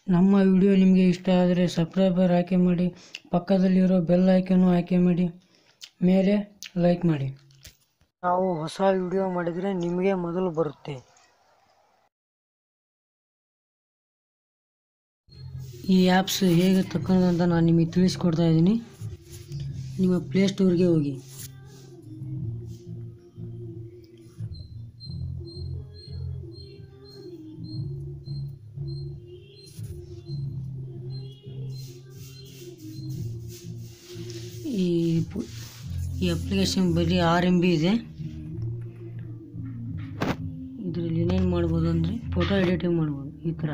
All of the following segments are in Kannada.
ನಮ್ಮ ವಿಡಿಯೋ ನಿಮಗೆ ಇಷ್ಟ ಆದರೆ ಸಬ್ಸ್ಕ್ರೈಬರ್ ಆಯ್ಕೆ ಮಾಡಿ ಪಕ್ಕದಲ್ಲಿರೋ ಬೆಲ್ ಐಕನ್ನು ಆಯ್ಕೆ ಮಾಡಿ ಮೇಲೆ ಲೈಕ್ ಮಾಡಿ ನಾವು ಹೊಸ ವಿಡಿಯೋ ಮಾಡಿದರೆ ನಿಮಗೆ ಮೊದಲು ಬರುತ್ತೆ ಈ ಆ್ಯಪ್ಸ್ ಹೇಗೆ ತಗೊಳ್ಳೋದಂತ ನಾನು ನಿಮಗೆ ತಿಳಿಸ್ಕೊಡ್ತಾ ಇದ್ದೀನಿ ನಿಮ್ಮ ಪ್ಲೇಸ್ಟೋರ್ಗೆ ಹೋಗಿ ಈ ಪು- ಈ ಅಪ್ಲಿಕೇಶನ್ ಬರೀ ಆರು ಎಮ್ ಬಿ ಇದೆ ಇದರಲ್ಲಿ ಏನೇನು ಮಾಡ್ಬೋದು ಅಂದರೆ ಫೋಟೋ ಎಡಿಟಿಂಗ್ ಮಾಡ್ಬೋದು ಈ ಥರ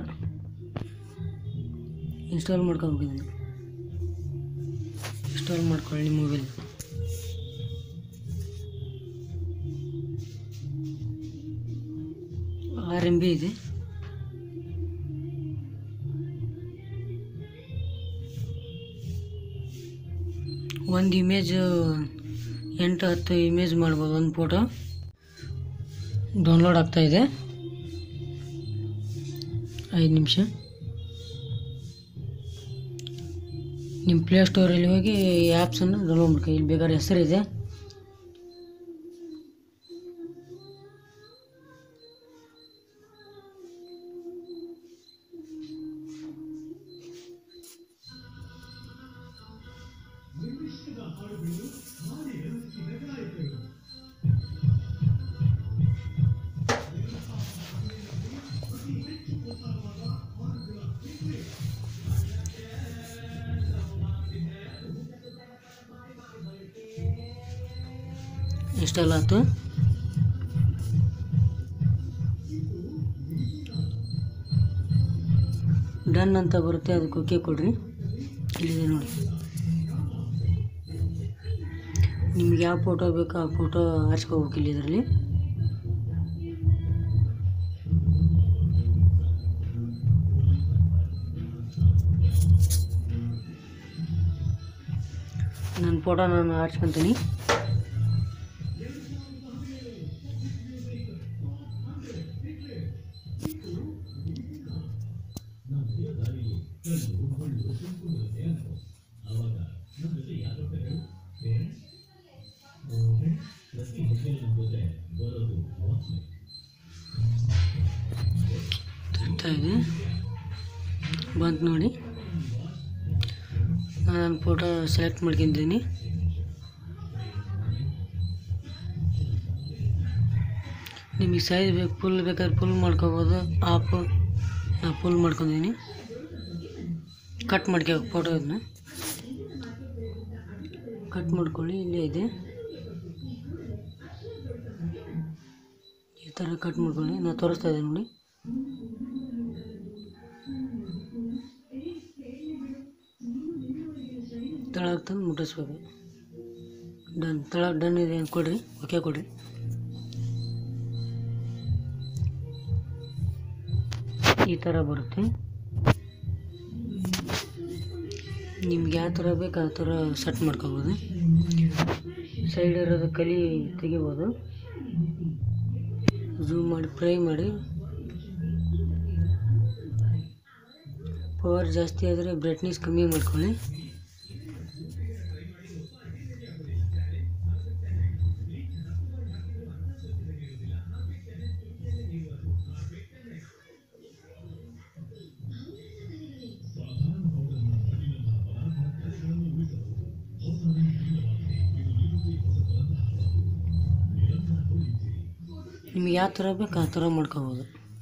ಇನ್ಸ್ಟಾಲ್ ಮಾಡ್ಕೋಬೇಕು ಇದನ್ನು ಇನ್ಸ್ಟಾಲ್ ಮಾಡ್ಕೊಳ್ಳಿ ಮೊಬೈಲ್ ಆರು ಎಮ್ ಬಿ ಇದೆ ಒಂದು ಇಮೇಜ್ ಎಂಟು ಹತ್ತು ಇಮೇಜ್ ಮಾಡ್ಬೋದು ಒಂದು ಫೋಟೋ ಡೌನ್ಲೋಡ್ ಆಗ್ತಾ ಇದೆ ಐದು ನಿಮಿಷ ನಿಮ್ಮ ಪ್ಲೇಸ್ಟೋರಲ್ಲಿ ಹೋಗಿ ಈ ಆ್ಯಪ್ಸನ್ನು ಡೌನ್ಲೋಡ್ ಮಾಡ್ಕೊ ಇಲ್ಲಿ ಬೇಕಾದ್ರೆ ಹೆಸರಿದೆ ಇನ್ಸ್ಟಾಲ್ ಆಯ್ತು ಡನ್ ಅಂತ ಬರುತ್ತೆ ಅದಕ್ಕೆ ಓಕೆ ಕೊಡ್ರಿ ಇಲ್ಲಿದೆ ನೋಡಿ ನಿಮ್ಗೆ ಯಾವ ಫೋಟೋ ಬೇಕೋ ಆ ಫೋಟೋ ಆರಿಸ್ಕೋಬೇಕು ಇಲ್ಲಿ ಇದರಲ್ಲಿ ನನ್ನ ಫೋಟೋ ನಾನು ಆರಿಸ್ಕೊತೀನಿ ತಿಂತಾ ಇದೆ ಬಂತು ನೋಡಿ ನಾನು ಫೋಟೋ ಸೆಲೆಕ್ಟ್ ಮಾಡ್ಕೊಂಡಿದ್ದೀನಿ ನಿಮಗೆ ಸೈಜ್ ಬೇಕು ಫುಲ್ ಬೇಕಾದ್ರೆ ಫುಲ್ ಮಾಡ್ಕೋಬೋದು ಆಫ್ ನಾ ಫುಲ್ ಮಾಡ್ಕೊಂಡಿದ್ದೀನಿ ಕಟ್ ಮಾಡ್ಕೋ ಫೋಟೋ ಇದನ್ನ ಕಟ್ ಮಾಡ್ಕೊಳ್ಳಿ ಇಲ್ಲೇ ಇದೆ ಈ ಥರ ಕಟ್ ಮಾಡ್ಕೊಳ್ಳಿ ನಾನು ತೋರಿಸ್ತಾ ಇದ್ದೀನಿ ನೋಡಿ ತೆಳಗೆ ತಂದು ಮುಟ್ಟಿಸ್ಬೇಕು ಡನ್ ತೆಳಗೆ ಡನ್ ಇದೆ ಅಂತ ಕೊಡ್ರಿ ಓಕೆ ಕೊಡ್ರಿ ಈ ಥರ ಬರುತ್ತೆ ನಿಮ್ಗೆ ಯಾವ ಥರ ಬೇಕು ಆ ಥರ ಸೆಟ್ ಮಾಡ್ಕೋಬೋದು ಸೈಡ್ ಇರೋದು ಕಲಿ ತೆಗಿಬೋದು ಝೂಮ್ ಮಾಡಿ ಫ್ರೈ ಮಾಡಿ ಪವರ್ ಜಾಸ್ತಿ ಆದರೆ ಬ್ರೈಟ್ನೆಸ್ ಕಮ್ಮಿ ಮಾಡ್ಕೊಳ್ಳಿ ನಿಮ್ಗೆ ಯಾವ ಥರ ಬೇಕು ಆ ಥರ ಮಾಡ್ಕೋಬೋದು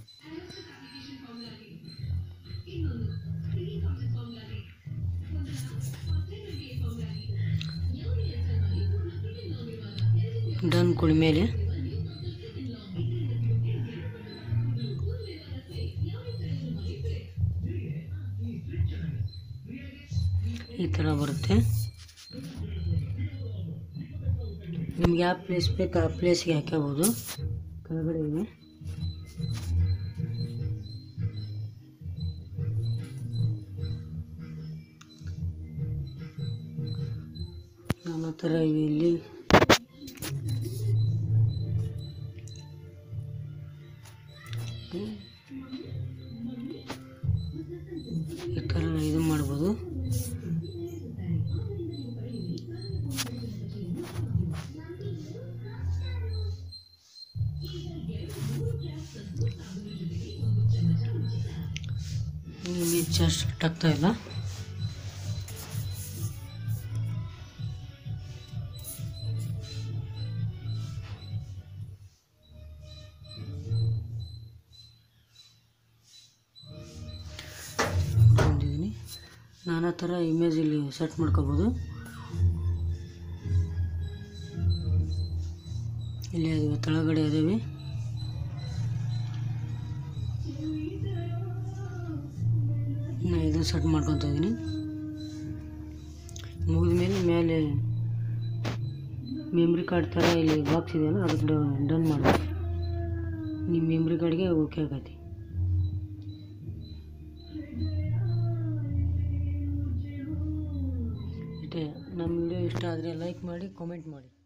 ಡನ್ ಕೊಡಿ ಮೇಲೆ ಈ ಥರ ಬರುತ್ತೆ ನಿಮ್ಗೆ ಯಾವ ಪ್ಲೇಸ್ ಬೇಕು ಆ ಪ್ಲೇಸ್ಗೆ ಹಾಕೋಬೋದು ಕೆಳಗಡೆ ಇದೆ ನಮ್ಮ ಥರ ಇವೆ ಇಲ್ಲಿ ಪಿಕ್ಚರ್ ಸ್ಟಾರ್ಟ್ ಆಗ್ತಾ ಇಲ್ಲ ಬಂದಿದ್ದೀನಿ ನಾನಾ ಥರ ಇಮೇಜ್ ಇಲ್ಲಿ ಸೆಟ್ ಮಾಡ್ಕೋಬೋದು ಇಲ್ಲಿ ಅದು ಕೆಳಗಡೆ ಅದಾವೆ ನಾ ಇದನ್ನು ಸೆಟ್ ಮಾಡ್ಕೊತಾ ಇದ್ದೀನಿ ಮುಗಿದ ಮೇಲೆ ಮೇಲೆ ಮೆಮ್ರಿ ಕಾರ್ಡ್ ಥರ ಇಲ್ಲಿ ಬಾಕ್ಸ್ ಇದೆಯಲ್ಲ ಅದಕ್ಕೆ ಡನ್ ಮಾಡಬೇಕು ನಿಮ್ಮ ಮೆಮ್ರಿ ಕಾರ್ಡ್ಗೆ ಓಕೆ ಆಗೈತಿ ಇಷ್ಟೇ ನಮ್ಮ ವಿಡಿಯೋ ಇಷ್ಟ ಆದರೆ ಲೈಕ್ ಮಾಡಿ ಕಾಮೆಂಟ್ ಮಾಡಿ